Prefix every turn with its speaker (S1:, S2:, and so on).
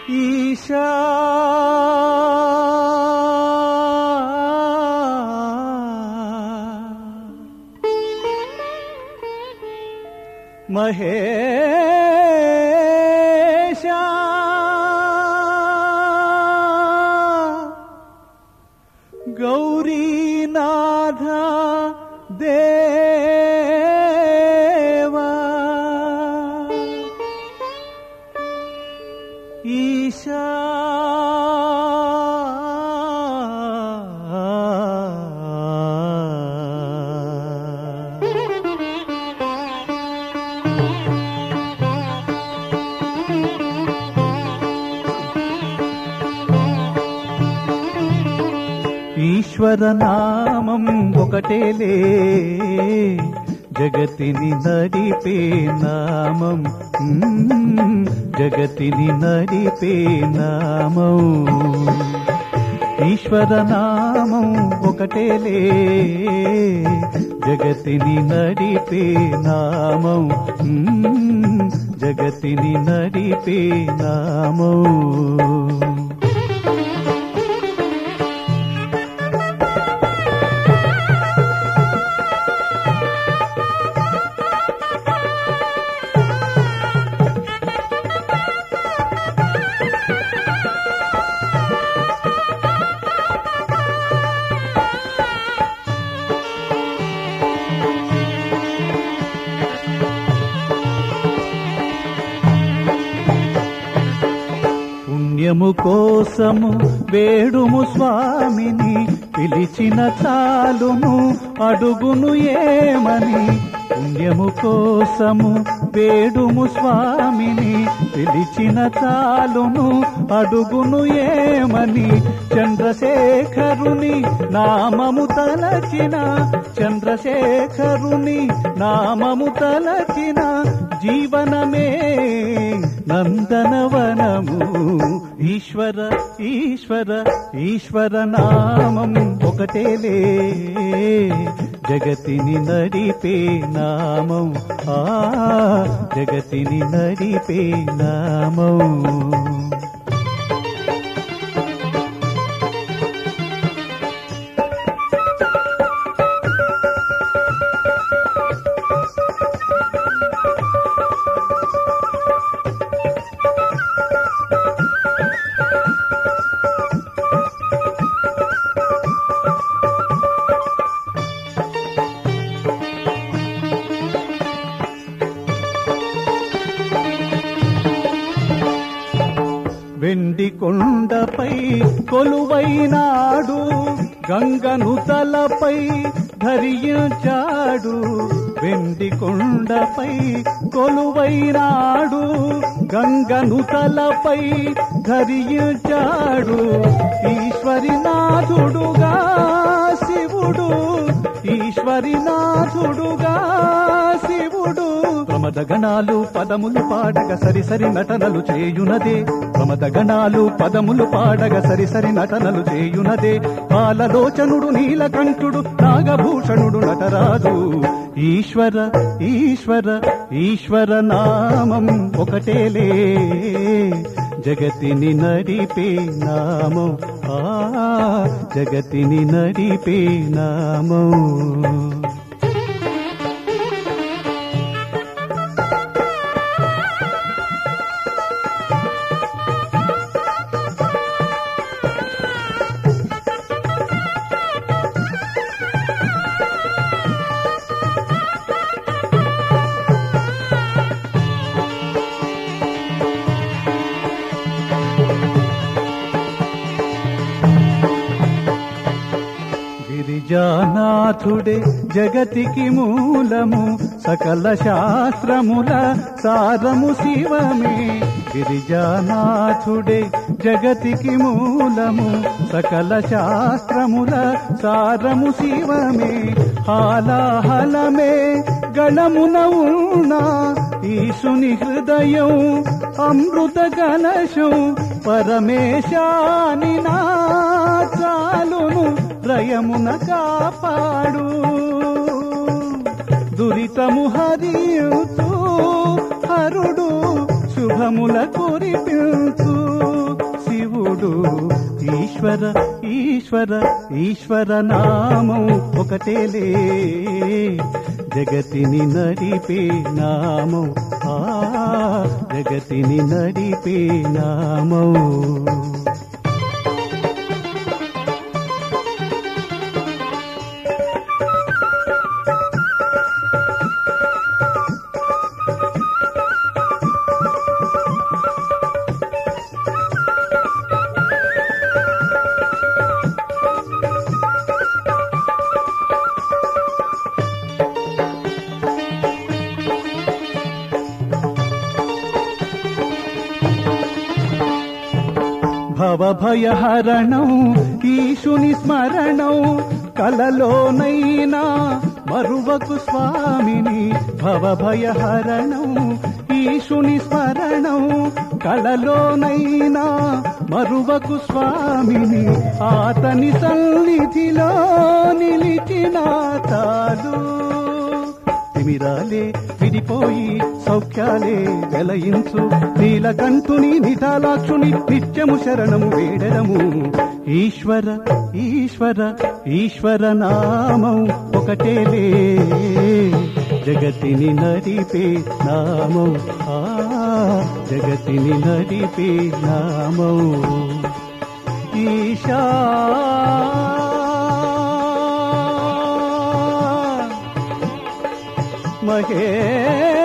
S1: ఈశా మహేశ గౌరీనాథ దేవా ఈశా ఈశ్వర నామం ఒకటేలే జగతిని నడిపే నామం మ్మ్. జగతిని నడిపే నామం ఈశ్వర నామం ఒకటేలే జగతిని నడిపే నామం మ్మ్. జగతిని నడిపే నామం పుణ్యము కోసము వేడుము స్వామిని పిలిచిన చాలును అడుగును ఏమని పుణ్యము కోసము వేడుము స్వామిని పిలిచిన చాలును అడుగును ఏమని చంద్రశేఖరుని నామము తలచిన చంద్రశేఖరుని నామము తలచిన జీవనమే నందనవనము ఈశ్వర ఈశ్వర ఈశ్వర నామం ఒకటేలే జగతిని నడిపే నామం ఆ జగతిని నడిపే నామం వెండి కొండపై కొలువైనాడు గంగను తలపై ధరించాడు వెండి కొండపై కొలువైనాడు గంగను తలపై ధరించాడు ఈశ్వరినాథుడుగా శివుడు ఈశ్వరినాథుడుగా శివుడు ప్రమదగణాలు పదములు పాడగ సరి సరి నటనలు చేయునదే ప్రమదగణాలు పదములు పాడగ సరి సరి నటనలు చేయునదే పాలలోచనుడు నీలకంఠుడు నాగభూషణుడు నటరాజు ఈశ్వర ఈశ్వర ఈశ్వర నామం ఒకటేలే జగతిని నడిపే నామం ఆ జగతిని నడిపే నామం గిరిజానాథుడే జగతికి మూలము సకల శాస్త్రముల సారము శివమే గిరిజానాథుడే జగతికి మూలము సకల శాస్త్రముల సారము శివమే హాలాహలమే గణమున ఉన్నా ఈశుని హృదయం అమృత కలశం పరమేశాని నా చాలును రయమున కాపాడు దురితము హరియుతూ హరుడు శుభ శుభముల కురిపించు శివుడు ఈశ్వర ఈశ్వర ఈశ్వర నామం ఒకటేలే జగతిని నడిపే నామం ఆ జగతిని నడిపే నామం భవభయహరణం ఈశుని స్మరణం కలలోనైనా మరువకు స్వామిని భవభయహరణం ఈశుని స్మరణం కలలోనైనా మరువకు స్వామిని ఆతని సన్నిధిలో నిలిచిన తాడు తిమిరాలే విడిపోయి సౌఖ్యాలే వెలయించు నీలకంఠుని నిటాలాక్షుని నిత్యము శరణము వేడెదము ఈశ్వర ఈశ్వర ఈశ్వర నామం ఒకటేలే జగతిని నడిపే నామం ఆ జగతిని నడిపే నామం ఈశా మహే